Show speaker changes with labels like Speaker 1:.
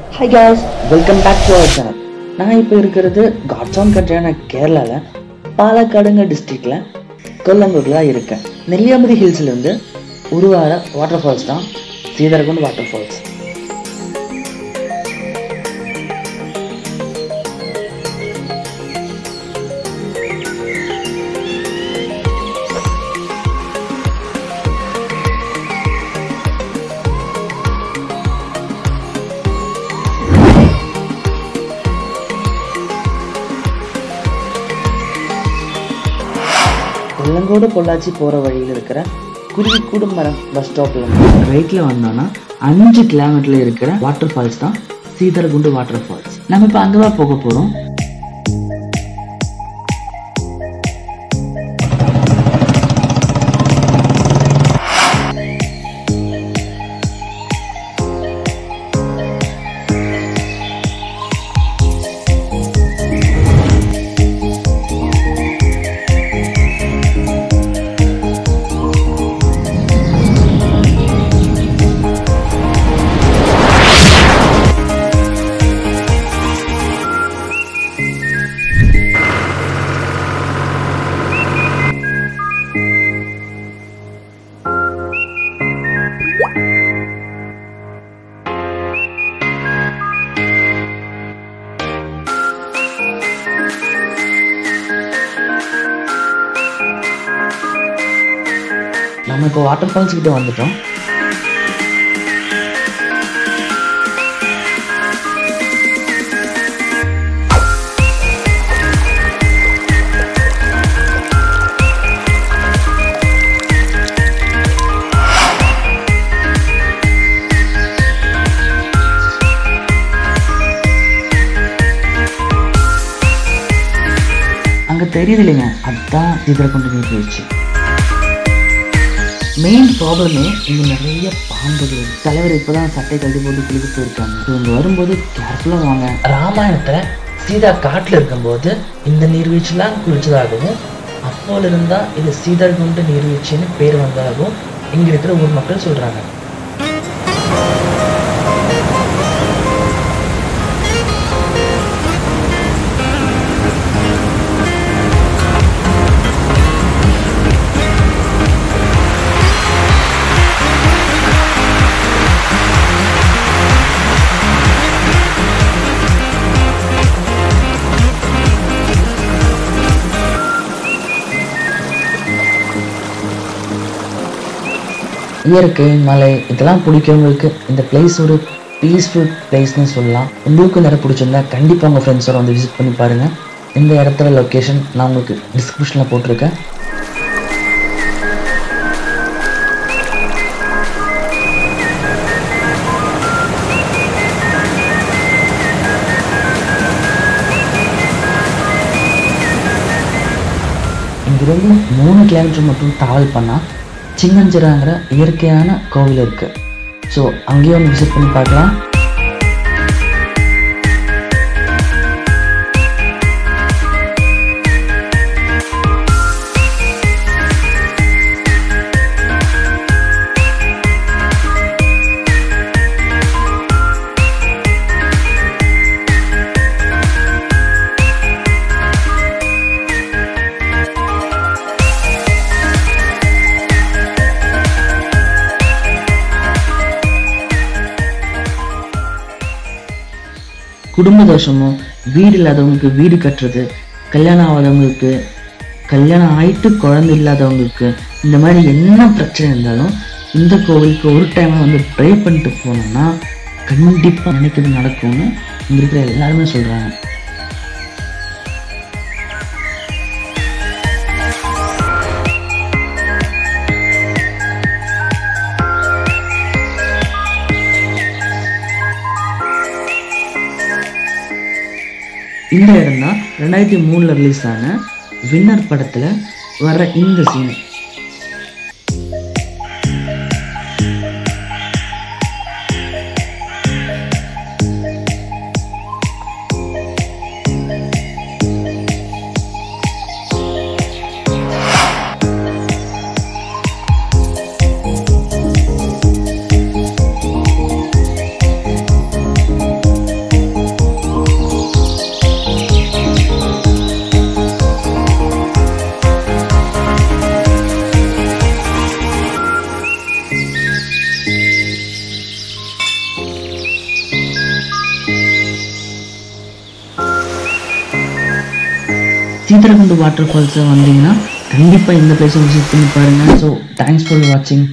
Speaker 1: High guys welcome back to our channel நான் இப்போ இருக்கிறது காட்ஸான் கண்ட்ரியான கேரளாவில் பாலக்காடுங்க டிஸ்ட்ரிக்டில் கொல்லங்கூரில் தான் இருக்கேன் நெல்லியாம்பதி ஹில்ஸ்லேருந்து உருவார வாட்டர் ஃபால்ஸ் தான் சீதரகுண்ட் வாட்டர் ஃபால்ஸ் கொல்லங்கோடு பொள்ளாச்சி போகிற வழியில் இருக்கிற குருவிக்கூடு மரம் பஸ் ஸ்டாப்பில் ரைட்டில் வந்தோன்னா அஞ்சு கிலோமீட்டரில் இருக்கிற வாட்டர் ஃபால்ஸ் தான் சீதரகுண்டு வாட்டர் ஃபால்ஸ் நம்ம இப்போ அங்கே தான் போக போகிறோம் நம்ம இப்போ வாட்டர் ஃபால்ஸ் கிட்ட வந்துட்டோம் அங்க தெரியுது இல்லைங்க அதுதான் சீதரகுண்டு நீர்வீழ்ச்சி மெயின் ப்ராப்ளமே இங்கே நிறைய பாம்புகள் இருக்கு. தலைவர் இப்போ தான் சட்டை கழட்டி போட்டு குளிக்க போயிருக்காங்க ஸோ இங்கே வரும்போது கேர்ஃபுல்லாக வாங்க ராமாயணத்தில் சீதா காட்டில் இருக்கும்போது இந்த நீர்வீழ்ச்சிலாம் குளிச்சதாகவும் அப்போல இருந்தால் இது சீதர்குண்டு நீர்வீழ்ச்சின்னு பேர் வந்ததாகவும் இங்கே இருக்கிற ஊர் மக்கள் சொல்கிறாங்க இயற்கை மலை இதெல்லாம் பிடிக்கிறவங்களுக்கு இந்த பிளேஸ் ஒரு பீஸ்ஃபுல் பிளேஸ்னு சொல்லலாம் உங்களுக்கு இந்த இடம் பிடிச்சிருந்தா கண்டிப்பாக உங்கள் ஃப்ரெண்ட்ஸோட வந்து விசிட் பண்ணி பாருங்கள் இந்த இடத்துல லொக்கேஷன் நான் உங்களுக்கு டிஸ்கிரிப்ஷனில் போட்டிருக்கேன் இங்கிருந்து மூணு கிலோமீட்டர் மட்டும் ட்ராவல் பண்ணால் சிங்கஞ்சிராங்கிற இயற்கையான கோவில் இருக்கு ஸோ அங்கேயும் வந்து விசிட் பண்ணி பார்க்கலாம் குடும்ப தோஷமும் வீடு இல்லாதவங்களுக்கு வீடு கட்டுறது கல்யாணம் ஆகாதவங்களுக்கு கல்யாணம் ஆயிட்டு குழந்தை இல்லாதவங்களுக்கு இந்த மாதிரி என்ன பிரச்சனை இருந்தாலும் இந்த கோவிலுக்கு ஒரு டைம் வந்து ப்ரே பண்ணிட்டு போனோம்னா கண்டிப்பாக நினைக்கிறது நடக்கும்னு இங்க இருக்கிற எல்லாருமே சொல்கிறாங்க இந்த இடம் தான் ரெண்டாயிரத்தி மூணில் ரிலீஸ் ஆன வின்னர் படத்தில் வர்ற இந்த சீன் சீதரகுண்டு வாட்டர் ஃபால்ஸை வந்தீங்கன்னா கண்டிப்பாக இந்த பிளேஸை விசிட் பண்ணி பாருங்கள் ஸோ தேங்க்ஸ் ஃபார் வாட்சிங்